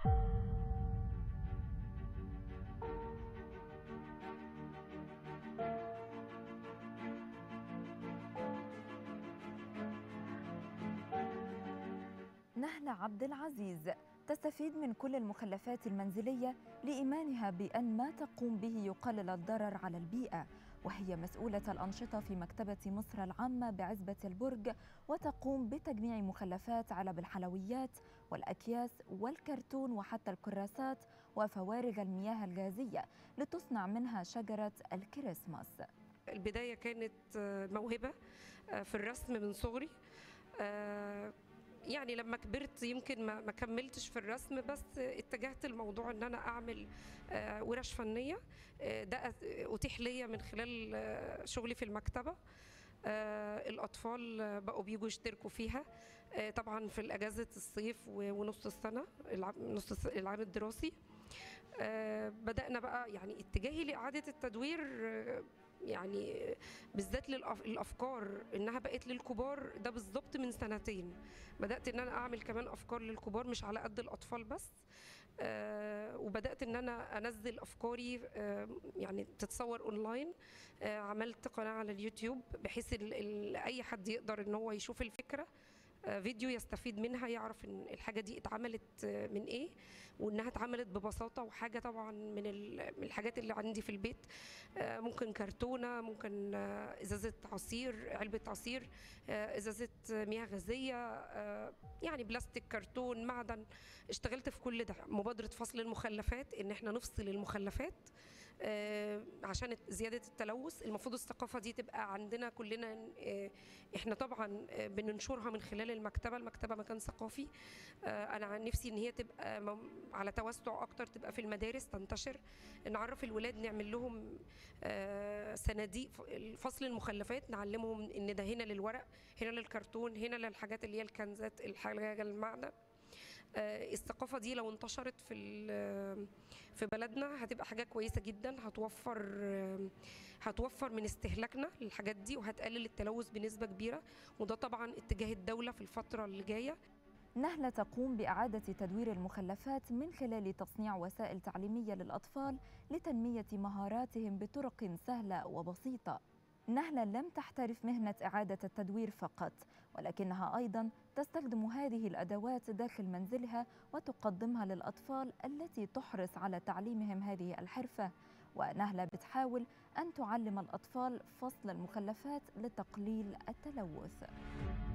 نهلة عبد العزيز تستفيد من كل المخلفات المنزلية لإيمانها بأن ما تقوم به يقلل الضرر على البيئة وهي مسؤولة الأنشطة في مكتبة مصر العامة بعزبة البرج وتقوم بتجميع مخلفات علب الحلويات والأكياس والكرتون وحتى الكراسات وفوارغ المياه الغازية لتصنع منها شجرة الكريسماس البداية كانت موهبة في الرسم من صغري يعني لما كبرت يمكن ما, ما كملتش في الرسم بس اتجهت الموضوع ان انا اعمل ورش فنيه ده اتيح ليا من خلال شغلي في المكتبه الاطفال بقوا بيجوا يشتركوا فيها طبعا في الاجازه الصيف ونص السنه نص العام الدراسي بدانا بقى يعني اتجاهي لاعاده التدوير يعني بالذات للافكار انها بقت للكبار ده بالظبط من سنتين بدات ان انا اعمل كمان افكار للكبار مش على قد الاطفال بس آه وبدات ان انا انزل افكاري آه يعني تتصور اونلاين آه عملت قناه على اليوتيوب بحيث اي حد يقدر ان هو يشوف الفكره فيديو يستفيد منها يعرف ان الحاجه دي اتعملت من ايه وانها اتعملت ببساطه وحاجه طبعا من من الحاجات اللي عندي في البيت ممكن كرتونه ممكن ازازه عصير علبه عصير ازازه مياه غازيه يعني بلاستيك كرتون معدن اشتغلت في كل ده مبادره فصل المخلفات ان احنا نفصل المخلفات عشان زياده التلوث المفروض الثقافه دي تبقى عندنا كلنا احنا طبعا بننشرها من خلال المكتبه المكتبه مكان ثقافي انا عن نفسي ان هي تبقى على توسع اكتر تبقى في المدارس تنتشر نعرف الولاد نعمل لهم صناديق فصل المخلفات نعلمهم ان ده هنا للورق هنا للكرتون هنا للحاجات اللي هي الكنزات الحاجه المعدن الثقافة دي لو انتشرت في في بلدنا هتبقى حاجة كويسة جدا هتوفر هتوفر من استهلاكنا للحاجات دي وهتقلل التلوث بنسبة كبيرة وده طبعا اتجاه الدولة في الفترة اللي جاية نهلة تقوم بإعادة تدوير المخلفات من خلال تصنيع وسائل تعليمية للأطفال لتنمية مهاراتهم بطرق سهلة وبسيطة نهلة لم تحترف مهنة إعادة التدوير فقط ولكنها أيضا تستخدم هذه الأدوات داخل منزلها وتقدمها للأطفال التي تحرص على تعليمهم هذه الحرفة ونهلة بتحاول أن تعلم الأطفال فصل المخلفات لتقليل التلوث